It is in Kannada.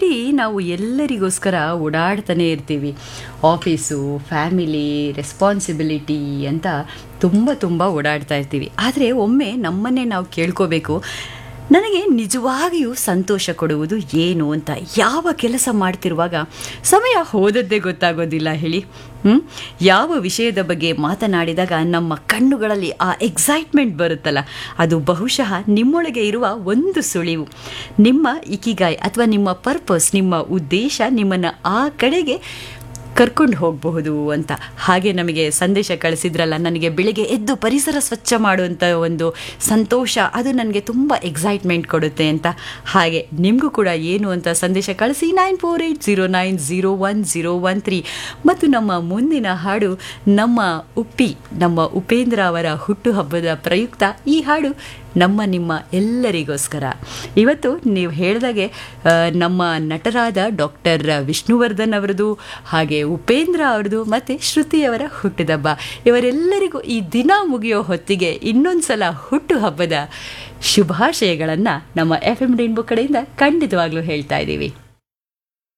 ಡೈಲಿ ನಾವು ಎಲ್ಲರಿಗೋಸ್ಕರ ಓಡಾಡ್ತಾನೆ ಇರ್ತೀವಿ ಆಫೀಸು ಫ್ಯಾಮಿಲಿ ರೆಸ್ಪಾನ್ಸಿಬಿಲಿಟಿ ಅಂತ ತುಂಬ ತುಂಬ ಓಡಾಡ್ತಾ ಇರ್ತೀವಿ ಆದರೆ ಒಮ್ಮೆ ನಮ್ಮನ್ನೇ ನಾವು ಕೇಳ್ಕೋಬೇಕು ನನಗೆ ನಿಜವಾಗಿಯೂ ಸಂತೋಷ ಕೊಡುವುದು ಏನು ಅಂತ ಯಾವ ಕೆಲಸ ಮಾಡ್ತಿರುವಾಗ ಸಮಯ ಹೋದದ್ದೇ ಗೊತ್ತಾಗೋದಿಲ್ಲ ಹೇಳಿ ಹ್ಮ್? ಯಾವ ವಿಷಯದ ಬಗ್ಗೆ ಮಾತನಾಡಿದಾಗ ನಮ್ಮ ಕಣ್ಣುಗಳಲ್ಲಿ ಆ ಎಕ್ಸೈಟ್ಮೆಂಟ್ ಬರುತ್ತಲ್ಲ ಅದು ಬಹುಶಃ ನಿಮ್ಮೊಳಗೆ ಇರುವ ಒಂದು ಸುಳಿವು ನಿಮ್ಮ ಇಕಿಗಾಯ್ ಅಥವಾ ನಿಮ್ಮ ಪರ್ಪಸ್ ನಿಮ್ಮ ಉದ್ದೇಶ ನಿಮ್ಮನ್ನು ಆ ಕಡೆಗೆ ಕರ್ಕೊಂಡು ಹೋಗಬಹುದು ಅಂತ ಹಾಗೆ ನಮಗೆ ಸಂದೇಶ ಕಳಿಸಿದ್ರಲ್ಲ ನನಗೆ ಬೆಳಿಗ್ಗೆ ಎದ್ದು ಪರಿಸರ ಸ್ವಚ್ಛ ಮಾಡುವಂಥ ಒಂದು ಸಂತೋಷ ಅದು ನನಗೆ ತುಂಬ ಎಕ್ಸೈಟ್ಮೆಂಟ್ ಕೊಡುತ್ತೆ ಅಂತ ಹಾಗೆ ನಿಮಗೂ ಕೂಡ ಏನು ಅಂತ ಸಂದೇಶ ಕಳಿಸಿ nine four eight zero nine zero one zero one three ಮತ್ತು ನಮ್ಮ ಮುಂದಿನ ಹಾಡು ನಮ್ಮ ಉಪ್ಪಿ ನಮ್ಮ ಉಪೇಂದ್ರ ಅವರ ಹುಟ್ಟುಹಬ್ಬದ ಪ್ರಯುಕ್ತ ಈ ಹಾಡು ನಮ್ಮ ನಿಮ್ಮ ಎಲ್ಲರಿಗೋಸ್ಕರ ಇವತ್ತು ನೀವು ಹೇಳಿದಾಗೆ ಆ, ನಮ್ಮ ನಟರಾದ ಡಾಕ್ಟರ್ ವಿಷ್ಣುವರ್ಧನ್ ಅವರದು ಹಾಗೆ ಉಪೇಂದ್ರ ಅವರದು ಮತ್ತು ಶ್ರುತಿಯವರ ಹುಟ್ಟುಹಬ್ಬ ಇವರೆಲ್ಲರಿಗೂ ಈ ದಿನ ಮುಗಿಯೋ ಹೊತ್ತಿಗೆ ಇನ್ನೊಂದು ಸಲ ಹುಟ್ಟುಹಬ್ಬದ ಶುಭಾಶಯಗಳನ್ನು ನಮ್ಮ ಎಫ್ ಎಂ ರೈನ್ಬೋ ಕಡೆಯಿಂದ ಖಂಡಿತವಾಗ್ಲೂ ಹೇಳ್ತಾ ಇದ್ದೀವಿ